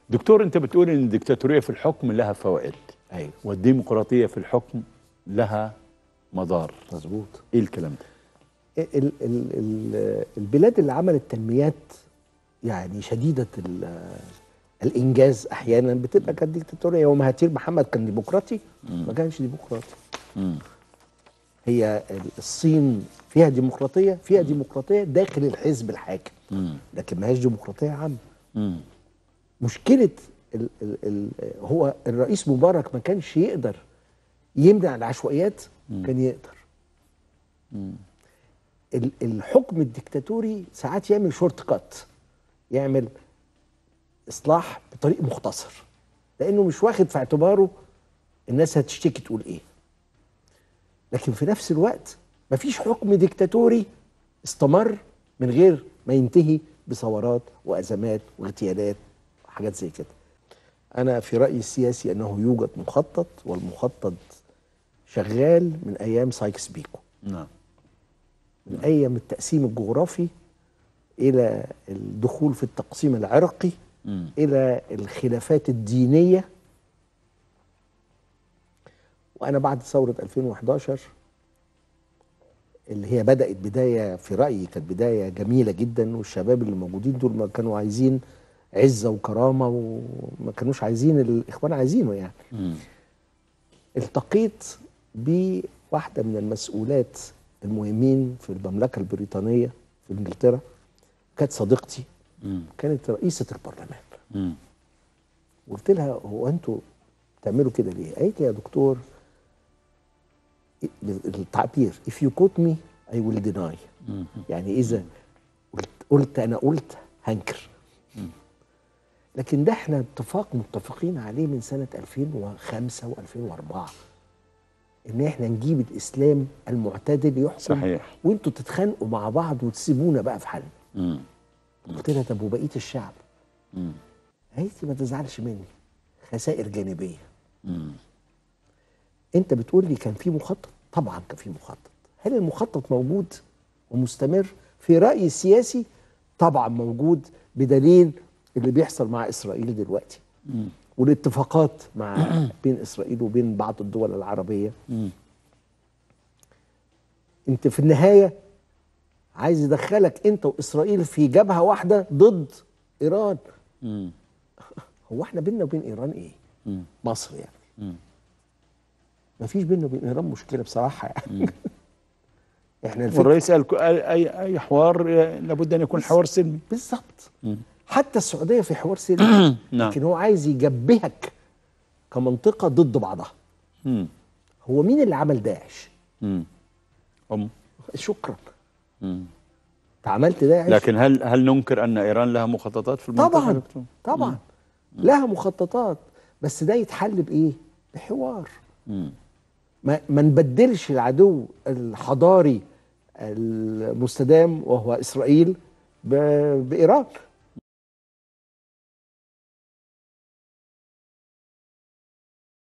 دكتور انت بتقول ان الدكتاتوريه في الحكم لها فوائد ايوه والديمقراطيه في الحكم لها مضار مظبوط ايه الكلام ده ال ال ال البلاد اللي عملت تنميات يعني شديده ال- الانجاز احيانا بتبقى كانت ديكتاتوريه ومهاتير محمد كان ديمقراطي ما كانش ديمقراطي مم. هي الصين فيها ديمقراطيه فيها ديمقراطيه داخل الحزب الحاكم مم. لكن ما هيش ديمقراطيه عامه مم. مشكله ال ال ال هو الرئيس مبارك ما كانش يقدر يمنع العشوائيات كان يقدر ال- الحكم الديكتاتوري ساعات يعمل شورت كات يعمل اصلاح بطريق مختصر لانه مش واخد في اعتباره الناس هتشتكي تقول ايه لكن في نفس الوقت مفيش حكم ديكتاتوري استمر من غير ما ينتهي بثورات وازمات واغتيالات وحاجات زي كده انا في رايي السياسي انه يوجد مخطط والمخطط شغال من ايام سايكس بيكو نعم من ايام التقسيم الجغرافي الى الدخول في التقسيم العرقي مم. الى الخلافات الدينيه وانا بعد ثوره 2011 اللي هي بدات بدايه في رايي كانت بدايه جميله جدا والشباب اللي موجودين دول ما كانوا عايزين عزه وكرامه وما كانوش عايزين اللي الاخوان عايزينه يعني مم. التقيت بواحده من المسؤولات المهمين في المملكه البريطانيه في انجلترا كانت صديقتي مم. كانت رئيسه البرلمان مم. قلت لها هو انتوا بتعملوا كده ليه؟ قالت لي يا دكتور التعبير if you quote me I will deny مم. يعني اذا قلت, قلت انا قلت هنكر لكن ده احنا اتفاق متفقين عليه من سنه 2005 و2004 ان احنا نجيب الاسلام المعتدل يحكم صحيح. وانتوا تتخانقوا مع بعض وتسيبونا بقى في حالنا مم. قلت لها طب وبقيه الشعب مم. قالت لي ما تزعلش مني خسائر جانبيه مم. انت بتقول لي كان في مخطط طبعا كان في مخطط هل المخطط موجود ومستمر في رايي السياسي طبعا موجود بدليل اللي بيحصل مع اسرائيل دلوقتي مم. والاتفاقات مع بين اسرائيل وبين بعض الدول العربيه مم. انت في النهايه عايز يدخلك انت واسرائيل في جبهه واحده ضد ايران مم. هو احنا بيننا وبين ايران ايه مم. مصر يعني مم. ما فيش بيننا وبين ايران مشكله بصراحه يعني احنا الفكره والرئيس قال كو- اي اي أي حوار آه، لابد ان يكون حوار سلمي بالظبط مم. حتى السعوديه في حوار سلمي نعم. لكن هو عايز يجبهك كمنطقه ضد بعضها مم. هو مين اللي عمل داعش مم. هم شكرا مم. انت عملت داعش لكن هل هل ننكر ان ايران لها مخططات في المنطقه طبعا دكتور؟ طبعا لها مخططات بس ده يتحل بايه بحوار مم. ما, ما نبدلش العدو الحضاري المستدام وهو اسرائيل ب- بايران